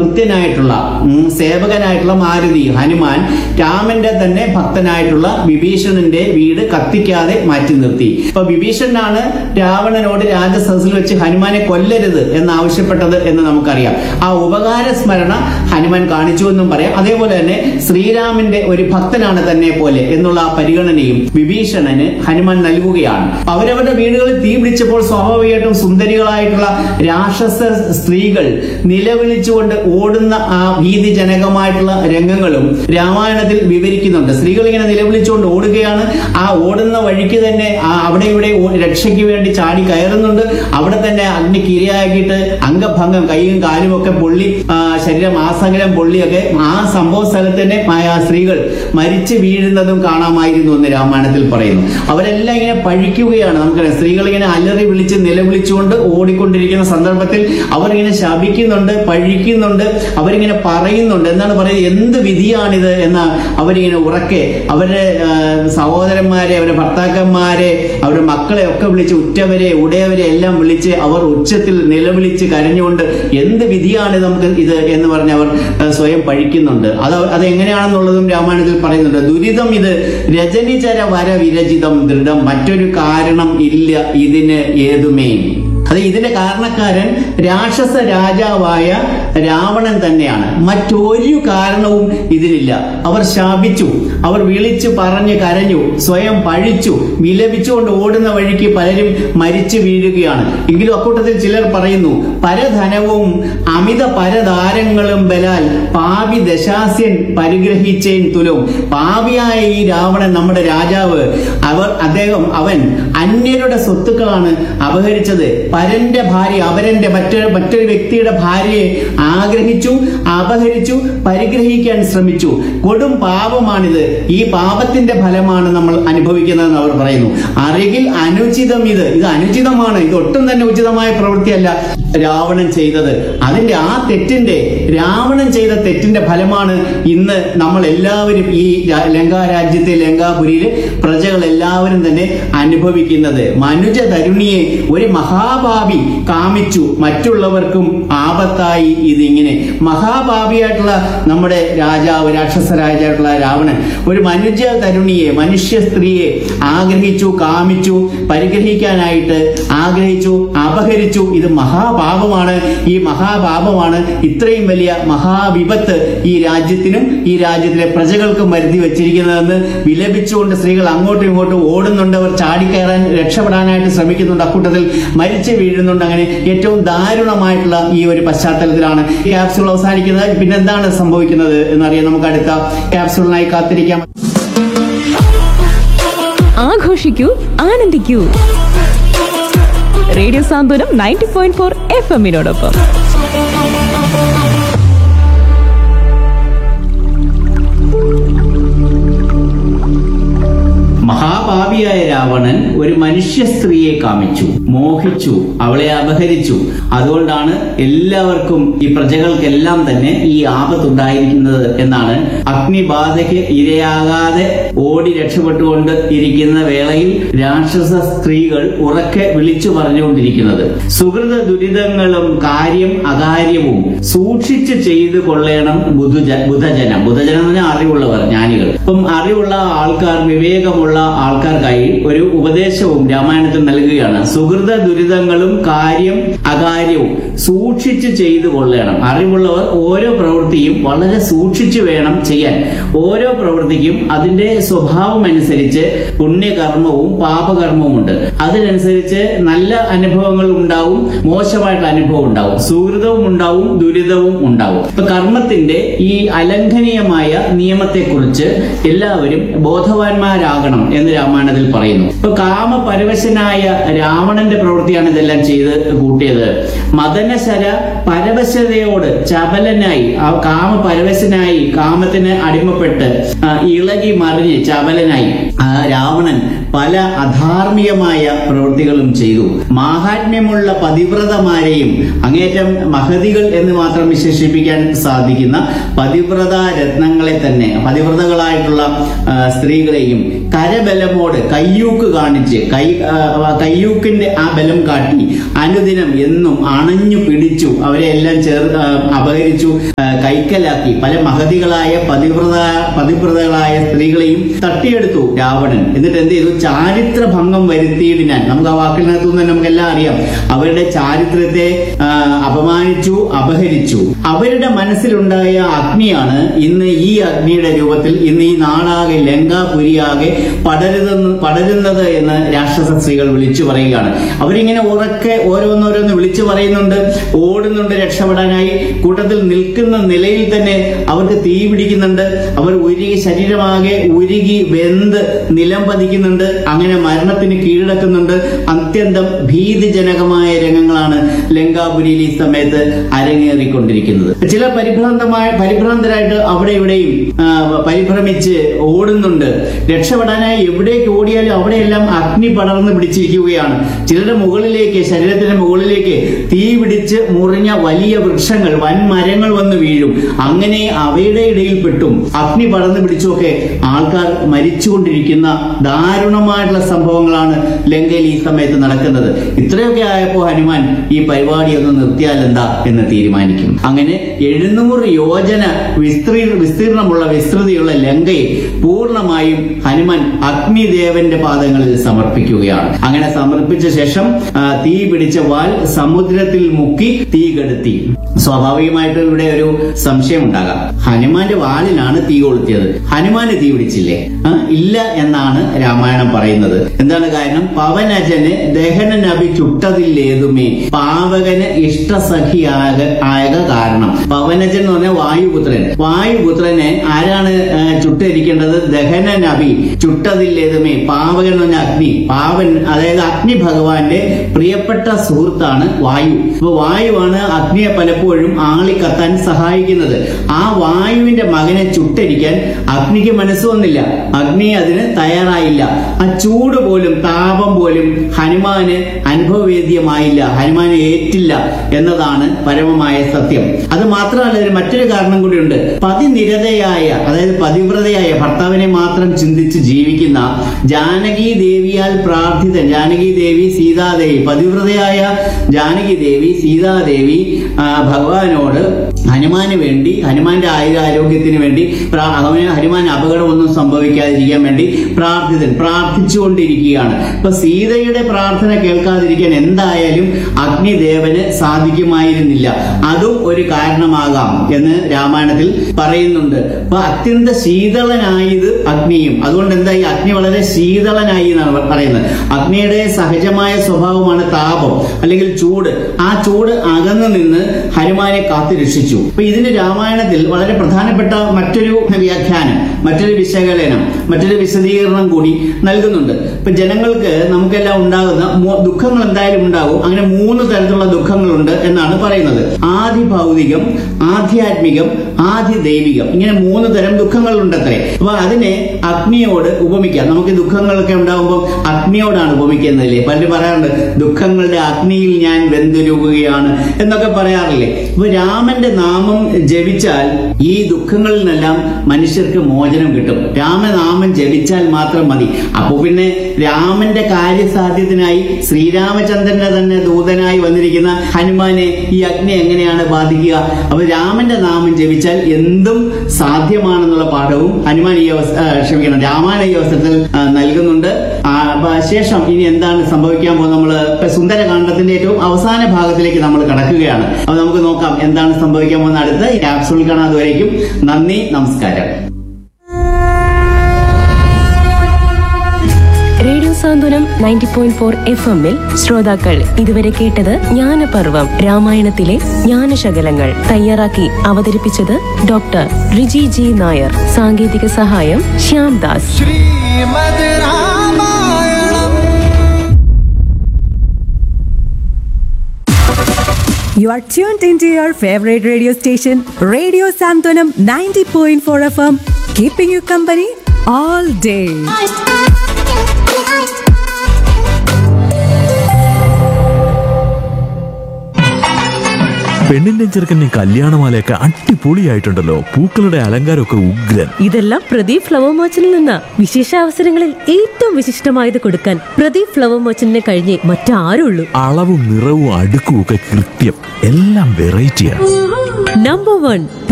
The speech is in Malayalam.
ഭൃത്യനായിട്ടുള്ള ഉം, സേവകനായിട്ടുള്ള മാരുതി ഹനുമാൻ രാമന്റെ തന്നെ ഭക്തനായിട്ടുള്ള വിഭീഷണന്റെ വീട് കത്തിക്കാതെ മാറ്റി നിർത്തി അപ്പൊ വിഭീഷണനാണ് രാവണനോട് രാജസദസ്സിൽ വെച്ച് ഹനുമാനെ കൊല്ലരുത് എന്ന് ആവശ്യപ്പെട്ടത് എന്ന് നമുക്കറിയാം ആ ഉപകാര സ്മരണ ഹനുമാൻ കാണിച്ചു എന്നും പറയാം അതേപോലെ തന്നെ ശ്രീരാമന്റെ ഒരു ഭക്തനാണ് തന്നെ പോലെ എന്നുള്ള ആ പരിഗണനയും വിഭീഷണന് ഹനുമാൻ നൽകുകയാണ് അവരവരുടെ വീടുകളിൽ തീ പിടിച്ചപ്പോൾ സ്വാഭാവികമായിട്ടും സുന്ദരികളായിട്ടുള്ള രാക്ഷസ സ്ത്രീകൾ നിലവിളിച്ചുകൊണ്ട് ഓടുന്ന ആ ഭീതിജനകമായിട്ടുള്ള രംഗങ്ങളും രാമായണത്തിൽ വിവരിക്കുന്നുണ്ട് സ്ത്രീകൾ ഇങ്ങനെ നിലവിളിച്ചുകൊണ്ട് ഓടുകയാണ് ആ ഓടുന്ന വഴിക്ക് തന്നെ ആ അവിടെ ഇവിടെ ഓ- രക്ഷയ്ക്ക് വേണ്ടി ചാടി കയറുന്നുണ്ട് അവിടെ തന്നെ അഗ്നിക്ക് ഇരയാക്കിയിട്ട് അംഗഭംഗം കൈയും കാലും ഒക്കെ പൊള്ളി ആ, ശരീരം ആസകലം പൊള്ളിയൊക്കെ ആ സംഭവ സ്ഥലത്ത് തന്നെ ആ സ്ത്രീകൾ മരിച്ചു വീഴുന്നതും കാണാമായിരുന്നു എന്ന് രാമായണത്തിൽ പറയുന്നു അവരെല്ലാം ഇങ്ങനെ പഴിക്കുകയാണ് നമുക്കറിയാം സ്ത്രീകൾ ഇങ്ങനെ അലറി വിളിച്ച് നിലവിളിച്ചുകൊണ്ട് ഓടിക്കൊണ്ടിരിക്കുന്ന സന്ദർഭത്തിൽ അവർ ഇങ്ങനെ ശപിക്കുന്നുണ്ട് പഴിക്കുന്നുണ്ട് അവരിങ്ങനെ പറയുന്നുണ്ട് എന്താണ് പറയുന്നത് എന്ത് വിധിയാണിത് എന്ന് അവരിങ്ങനെ ഉറക്കെ അവരുടെ ആ, സഹോദരന്മാരെ അവരുടെ ഭർത്താക്കന്മാരെ അവരുടെ മക്കളെ ഒക്കെ വിളിച്ച് ഉറ്റവരെ ഉടയവരെ എല്ലാം വിളിച്ച് അവർ ഉച്ചത്തിൽ നിലവിളിച്ച് കരഞ്ഞുകൊണ്ട് എന്ത് വിധിയാണ് നമുക്ക് ഇത് എന്ന് പറഞ്ഞ് അവർ ആ, സ്വയം പഴിക്കുന്നുണ്ട് അത് അത് എങ്ങനെയാണെന്നുള്ളതും രാമായണത്തിൽ പറയുന്നുണ്ട് ദുരിതം ഇത് രജനിചര വര വിരചിതം ദൃഢം മറ്റൊരു കാരണം ഇല്ല ഇതിന് ഏതുമേ അത് ഇതിന്റെ കാരണക്കാരൻ രാക്ഷസ രാജാവായ രാവണൻ തന്നെയാണ് മറ്റൊരു കാരണവും ഇതിനില്ല അവർ ശാപിച്ചു അവർ വിളിച്ചു പറഞ്ഞു കരഞ്ഞു സ്വയം പഴിച്ചു വിലപിച്ചുകൊണ്ട് ഓടുന്ന വഴിക്ക് പലരും മരിച്ചു വീഴുകയാണ് എങ്കിലും അക്കൂട്ടത്തിൽ ചിലർ പറയുന്നു പരധനവും അമിത പരതാരങ്ങളും ബലാൽ പാപി ദശാസ്യൻ പരിഗ്രഹിച്ചേൻ തുലവും പാപിയായ ഈ രാവണൻ നമ്മുടെ രാജാവ് അവർ അദ്ദേഹം അവൻ അന്യരുടെ സ്വത്തുക്കളാണ് അപഹരിച്ചത് പരന്റെ ഭാര്യ അവരന്റെ മറ്റൊരു മറ്റൊരു വ്യക്തിയുടെ ഭാര്യയെ ആഗ്രഹിച്ചു അപഹരിച്ചു പരിഗ്രഹിക്കാൻ ശ്രമിച്ചു കൊടും പാപമാണിത് ഈ പാപത്തിന്റെ ഫലമാണ് നമ്മൾ അനുഭവിക്കുന്നതെന്ന് അവർ പറയുന്നു അരികിൽ അനുചിതം ഇത് ഇത് അനുചിതമാണ് ഇത് ഒട്ടും തന്നെ ഉചിതമായ പ്രവൃത്തിയല്ല രാവണൻ ചെയ്തത് അതിന്റെ ആ തെറ്റിന്റെ രാവണൻ ചെയ്ത തെറ്റിന്റെ ഫലമാണ് ഇന്ന് നമ്മൾ എല്ലാവരും ഈ രാ- ലങ്കാ രാജ്യത്തെ ലങ്കാപുരിയിലെ പ്രജകൾ എല്ലാവരും തന്നെ അനുഭവിക്കുന്നത് മനുജ തരുണിയെ ഒരു മഹാഭാവി കാമിച്ചു മറ്റുള്ളവർക്കും ആപത്തായി ഇതിങ്ങനെ മഹാഭാവിയായിട്ടുള്ള നമ്മുടെ രാജാവ് രാക്ഷസ രാജായിട്ടുള്ള രാവണൻ ഒരു മനുജ തരുണിയെ മനുഷ്യ സ്ത്രീയെ ആഗ്രഹിച്ചു കാമിച്ചു പരിഗ്രഹിക്കാനായിട്ട് ആഗ്രഹിച്ചു അപഹരിച്ചു ഇത് മഹാപാപമാണ് ഈ മഹാപാപമാണ് ഇത്രയും വലിയ മഹാവിപത്ത് ഈ രാജ്യത്തിനും ഈ രാജ്യത്തിലെ പ്രജകൾക്കും വരുത്തി വെച്ചിരിക്കുന്നതെന്ന് വിലപിച്ചുകൊണ്ട് സ്ത്രീകൾ അങ്ങോട്ടും ഇങ്ങോട്ടും ഓടുന്നുണ്ട് അവർ ചാടിക്കയറാൻ രക്ഷപ്പെടാനായിട്ട് ശ്രമിക്കുന്നുണ്ട് അക്കൂട്ടത്തിൽ മരിച്ചു വീഴുന്നുണ്ട് അങ്ങനെ ഏറ്റവും ദാരുണമായിട്ടുള്ള ഈ ഒരു പശ്ചാത്തലത്തിലാണ് ഈ ക്യാപ്സ്യൂൾ അവസാനിക്കുന്നത് പിന്നെ എന്താണ് സംഭവിക്കുന്നത് എന്നറിയാൻ നമുക്ക് അടുത്ത ക്യാപ്സ്യൂളിനായി കാത്തിരിക്കാം ആഘോഷിക്കൂ ആനന്ദിക്കൂ radio Santhwanam ninety point four F എമ്മിനോടൊപ്പം മഹാപാപിയായ രാവണൻ ഒരു മനുഷ്യ സ്ത്രീയെ കാമിച്ചു മോഹിച്ചു അവളെ അപഹരിച്ചു അതുകൊണ്ടാണ് എല്ലാവർക്കും ഈ പ്രജകൾക്കെല്ലാം തന്നെ ഈ ആപത്തുണ്ടായിരിക്കുന്നത് എന്നാണ് അഗ്നിബാധയ്ക്ക് ഇരയാകാതെ ഓടി രക്ഷപ്പെട്ടുകൊണ്ട് ഇരിക്കുന്ന വേളയിൽ രാക്ഷസ സ്ത്രീകൾ ഉറക്കെ വിളിച്ചു പറഞ്ഞുകൊണ്ടിരിക്കുന്നത് സുഹൃത ദുരിതങ്ങളും കാര്യം അകാര്യവും സൂക്ഷിച്ച് ചെയ്തു കൊള്ളേണം ബുധുജ ബുധജനം ബുധജനം എന്ന് പറഞ്ഞാൽ അറിവുള്ളവർ ജ്ഞാനികൾ അപ്പം അറിവുള്ള ആൾക്കാർ വിവേകമുള്ള ആൾക്കാർക്കായി ഒരു ഉപദേശവും രാമായണത്തിൽ നൽകുകയാണ് സുഹൃത ദുരിതങ്ങളും കാര്യം അകാര്യവും സൂക്ഷിച്ച് ചെയ്തു കൊള്ളണം അറിവുള്ളവർ ഓരോ പ്രവൃത്തിയും വളരെ സൂക്ഷിച്ചു വേണം ചെയ്യാൻ ഓരോ പ്രവൃത്തിക്കും അതിന്റെ സ്വഭാവം അനുസരിച്ച് പുണ്യകർമ്മവും പാപകർമ്മവും ഉണ്ട് അതിനനുസരിച്ച് നല്ല അനുഭവങ്ങൾ ഉണ്ടാവും മോശമായിട്ടുള്ള അനുഭവം ഉണ്ടാവും സുഹൃതവും ഉണ്ടാവും ദുരിതവും ഉണ്ടാവും ഇപ്പൊ കർമ്മത്തിന്റെ ഈ അലംഘനീയമായ നിയമത്തെക്കുറിച്ച് എല്ലാവരും ബോധവാന്മാരാകണം എന്ന് രാമായണത്തിൽ പറയുന്നു ഇപ്പൊ കാമപരവശനായ രാവണന്റെ പ്രവൃത്തിയാണ് ഇതെല്ലാം ചെയ്ത് കൂട്ടിയത് മദനശര പരവശതയോട് ചപലനായി ആ കാമപരവശനായി കാമത്തിന് അടിമപ്പെട്ട് ആ, ഇളകി മറിഞ്ഞ് ചപലനായി ആ രാവണൻ പല അധാർമികമായ പ്രവൃത്തികളും ചെയ്തു മാഹാത്മ്യമുള്ള പതിവ്രതമാരെയും അങ്ങേറ്റം മഹതികൾ എന്ന് മാത്രം വിശേഷിപ്പിക്കാൻ സാധിക്കുന്ന പതിവ്രത രത്നങ്ങളെ തന്നെ പതിവ്രതകളായിട്ടുള്ള ആ, സ്ത്രീകളെയും കരബലമോട് കയ്യൂക്ക് കാണിച്ച് കൈ ആ, കയ്യൂക്കിന്റെ ആ ബലം കാട്ടി അനുദിനം എന്നും അണഞ്ഞു പിടിച്ചു അവരെ എല്ലാം ചേർ ആ, അപഹരിച്ചു ആ, കൈക്കലാക്കി പല മഹതികളായ പതിവ്രത പതിവ്രതകളായ സ്ത്രീകളെയും തട്ടിയെടുത്തു രാവണൻ എന്നിട്ട് എന്ത് ചെയ്തു ചാരിത്ര ഭംഗം വരുത്തിയിടിനാൻ നമുക്ക് ആ വാക്കിനകത്തു നിന്ന് നമുക്ക് എല്ലാം അറിയാം അവരുടെ ചാരിത്രത്തെ ആ, അപമാനിച്ചു അപഹരിച്ചു അവരുടെ മനസ്സിലുണ്ടായ അഗ്നിയാണ് ഇന്ന് ഈ അഗ്നിയുടെ രൂപത്തിൽ ഇന്ന് ഈ നാടാകെ ലങ്കാപുരിയാകെ പടരുതെന്ന് പടരുന്നത് എന്ന് രാക്ഷസ സ്ത്രീകൾ വിളിച്ചു പറയുകയാണ് അവരിങ്ങനെ ഉറക്കെ ഓരോന്നോരോന്ന് വിളിച്ചു പറയുന്നുണ്ട് ഓടുന്നുണ്ട് രക്ഷപ്പെടാനായി കൂട്ടത്തിൽ നിൽക്കുന്ന നിലയിൽ തന്നെ അവർക്ക് തീ പിടിക്കുന്നുണ്ട് അവർ ഉരുകി ശരീരമാകെ ഉരുകി വെന്ത് നിലം പതിക്കുന്നുണ്ട് അങ്ങനെ മരണത്തിന് കീഴടക്കുന്നുണ്ട് അത്യന്തം ഭീതിജനകമായ രംഗങ്ങളാണ് ലങ്കാപുരിയിൽ ഈ സമയത്ത് അരങ്ങേറിക്കൊണ്ടിരിക്കുന്നത് ചില പരിഭ്രാന്തമായ പരിഭ്രാന്തരായിട്ട് അവിടെ ഇവിടെയും ആ, പരിഭ്രമിച്ച് ഓടുന്നുണ്ട് രക്ഷപ്പെടാനായി എവിടേക്ക് ഓടിയാലും അവിടെയെല്ലാം അഗ്നി പടർന്ന് പിടിച്ചിരിക്കുകയാണ് ചിലരുടെ മുകളിലേക്ക് ശരീരത്തിന്റെ മുകളിലേക്ക് തീ പിടിച്ച് മുറിഞ്ഞ വലിയ വൃക്ഷങ്ങൾ വൻ മരങ്ങൾ വന്ന് വീഴും അങ്ങനെ അവയുടെ ഇടയിൽ പെട്ടും അഗ്നി പടർന്ന് പിടിച്ചുമൊക്കെ ആൾക്കാർ മരിച്ചുകൊണ്ടിരിക്കുന്ന ദാരുണമായിട്ടുള്ള സംഭവങ്ങളാണ് ലങ്കയിൽ ഈ സമയത്ത് നടക്കുന്നത് ഇത്രയൊക്കെ ആയപ്പോൾ ഹനുമാൻ ഈ പരിപാടി ഒന്ന് നിർത്തിയാൽ എന്താ എന്ന് തീരുമാനിക്കും അങ്ങനെ എഴുന്നൂറ് യോജന വിസ്തീർ വിസ്തീർണമുള്ള വിസ്തൃതിയുള്ള ലങ്കയെ പൂർണ്ണമായും ഹനുമാൻ അഗ്നിദേവന്റെ പാദങ്ങളിൽ സമർപ്പിക്കുകയാണ് അങ്ങനെ സമർപ്പിച്ച ശേഷം ആ, തീ പിടിച്ച വാൽ സമുദ്രത്തിൽ മുക്കി തീ കെടുത്തി സ്വാഭാവികമായിട്ടും ഇവിടെ ഒരു സംശയം ഉണ്ടാകാം ഹനുമാന്റെ വാലിനാണ് തീ കൊളുത്തിയത് ഹനുമാന് തീ പിടിച്ചില്ലേ ആ, ഇല്ല എന്നാണ് രാമായണം പറയുന്നത് എന്താണ് കാരണം പവനജന് ദഹനനഭി ചുട്ടതില്ലേതുമേ പാവകന് ഇഷ്ടസഖിയാക ആയക കാരണം പവനജൻ എന്ന് പറഞ്ഞാൽ വായുപുത്രൻ വായുപുത്രനെ ആരാണ് ആ, ചുട്ടിരിക്കേണ്ടത് ദഹനനഭി ചുട്ടതില്ലേതുമേ പാവകൻ എന്ന് പറഞ്ഞാൽ അഗ്നി പാവൻ അതായത് അഗ്നി ഭഗവാന്റെ പ്രിയപ്പെട്ട സുഹൃത്താണ് വായു അപ്പൊ വായുവാണ് അഗ്നിയെ പലപ്പോഴും ആളി കത്താൻ സഹായിക്കുന്നത് ആ വായുവിന്റെ മകനെ ചുട്ടരിക്കാൻ അഗ്നിക്ക് മനസ്സ് വന്നില്ല അഗ്നി അതിന് തയ്യാറായില്ല ആ ചൂട് പോലും താപം പോലും ഹനുമാന് അനുഭവവേദ്യമായില്ല ഹനുമാന് ഏറ്റില്ല എന്നതാണ് പരമമായ സത്യം അത് മാത്രമല്ല ഇതിന് മറ്റൊരു കാരണം കൂടിയുണ്ട് പതിനിരതയായ അതായത് പതിവ്രതയായ ഭർത്താവിനെ മാത്രം ചിന്തിച്ച് ജീവിക്കുന്ന ജാനകി ദേവിയാൽ പ്രാർത്ഥിത ജാനകി ദേവി സീതാദേവി പതിവ്രതയായ ജാനകി ദേവി സീതാദേവി ആ, ഭഗവാനോട് ഹനുമാന് വേണ്ടി ഹനുമാന്റെ ആയുരാരോഗ്യത്തിന് വേണ്ടി പ്രാ- അവന് ഹനുമാൻ അപകടമൊന്നും സംഭവിക്കാതിരിക്കാൻ വേണ്ടി പ്രാർത്ഥിതൻ പ്രാർത്ഥിച്ചുകൊണ്ടിരിക്കുകയാണ് ഇപ്പൊ സീതയുടെ പ്രാർത്ഥന കേൾക്കാതിരിക്കാൻ എന്തായാലും അഗ്നിദേവന് സാധിക്കുമായിരുന്നില്ല അതും ഒരു കാരണമാകാം എന്ന് രാമായണത്തിൽ പറയുന്നുണ്ട് അപ്പൊ അത്യന്ത ശീതളനായത് അഗ്നിയും അതുകൊണ്ട് എന്താ ഈ അഗ്നി വളരെ ശീതളനായി എന്നാണ് പറയുന്നത് അഗ്നിയുടെ സഹജമായ സ്വഭാവമാണ് താപം അല്ലെങ്കിൽ ചൂട് ആ ചൂട് അകന്നു നിന്ന് ഹനുമാനെ കാത്തു രക്ഷിച്ചു അപ്പൊ ഇതിന് രാമായണത്തിൽ വളരെ പ്രധാനപ്പെട്ട മറ്റൊരു വ്യാഖ്യാനം മറ്റൊരു വിശകലനം മറ്റൊരു വിശദീകരണം കൂടി നൽകുന്നുണ്ട് ഇപ്പൊ ജനങ്ങൾക്ക് നമുക്കെല്ലാം ഉണ്ടാകുന്ന മൂ- ദുഃഖങ്ങൾ എന്തായാലും ഉണ്ടാകും അങ്ങനെ മൂന്ന് തരത്തിലുള്ള ദുഃഖങ്ങളുണ്ട് എന്നാണ് പറയുന്നത് ആദി ഭൗതികം ആധ്യാത്മികം ആദി ദൈവികം ഇങ്ങനെ മൂന്ന് തരം ദുഃഖങ്ങളുണ്ടത്രേ അപ്പൊ അതിനെ അഗ്നിയോട് ഉപമിക്കാം നമുക്ക് ദുഃഖങ്ങളൊക്കെ ഉണ്ടാകുമ്പോൾ അഗ്നിയോടാണ് ഉപമിക്കുന്നതല്ലേ പലരും പറയാറുണ്ട് ദുഃഖങ്ങളുടെ അഗ്നിയിൽ ഞാൻ വെന്തുരുകുകയാണ് എന്നൊക്കെ പറയാറില്ലേ അപ്പൊ രാമന്റെ നാമം ജപിച്ചാൽ ഈ ദുഃഖങ്ങളിൽ നിന്നെല്ലാം മനുഷ്യർക്ക് മോചനം കിട്ടും രാമനാമം ജപിച്ചാൽ മാത്രം മതി അപ്പൊ പിന്നെ രാമന്റെ കാര്യസാധ്യത്തിനായി ശ്രീരാമചന്ദ്രന്റെ തന്നെ ദൂതനായി വന്നിരിക്കുന്ന ഹനുമാനെ ഈ അഗ്നി എങ്ങനെയാണ് ബാധിക്കുക അപ്പൊ രാമന്റെ നാമം ജപിച്ചാൽ എന്തും സാധ്യമാണെന്നുള്ള പാഠവും ഹനുമാൻ ഈ അവസ ആ, ക്ഷമിക്കണം രാമായണ ഈ അവസരത്തിൽ ആ, നൽകുന്നുണ്ട് ആ, അപ്പൊ ശേഷം ഇനി എന്താണ് സംഭവിക്കാൻ പോകുന്നത് നമ്മള് ഇപ്പൊ സുന്ദരകാന്ഡത്തിന്റെ ഏറ്റവും അവസാന ഭാഗത്തിലേക്ക് നമ്മൾ കടക്കുകയാണ് അപ്പൊ നമുക്ക് നോക്കാം എന്താണ് സംഭവിക്കാൻ പോകുന്ന അടുത്ത ക്യാപ്സൂൾ കാണാൻ അതുവരേക്കും നന്ദി നമസ്കാരം radio Santhwanam ninety point four F എമ്മിൽ ശ്രോതാക്കൾ ഇതുവരെ കേട്ടത് ജ്ഞാനപർവം രാമായണത്തിലെ ജ്ഞാനശകലങ്ങൾ തയ്യാറാക്കി അവതരിപ്പിച്ചത് ഡോക്ടർ റിജി ജി നായർ സാങ്കേതിക സഹായം Shyam Das Shrimad Ramayanam You are tuned into your favorite radio station, Radio Santonam 90.4 FM, keeping you company all day. പെണ്ണിന്റെയും ചെറുക്കന്റെയും കല്യാണമാലയൊക്കെ അടിപൊളിയായിട്ടുണ്ടല്ലോ പൂക്കളുടെ അലങ്കാരമൊക്കെ ഉഗ്രൻ ഇതെല്ലാം പ്രദീപ് ഫ്ലവർ മർച്ചന്റിൽ നിന്ന് വിശേഷ അവസരങ്ങളിൽ ഏറ്റവും വിശിഷ്ടമായത് കൊടുക്കാൻ പ്രദീപ് ഫ്ലവർ മർച്ചന്റിനെ കഴിഞ്ഞേ മറ്റാരുള്ളൂ അളവും നിറവും അടുക്കും ഒക്കെ കൃത്യം എല്ലാം വെറൈറ്റിയാണ് നമ്പർ വൺ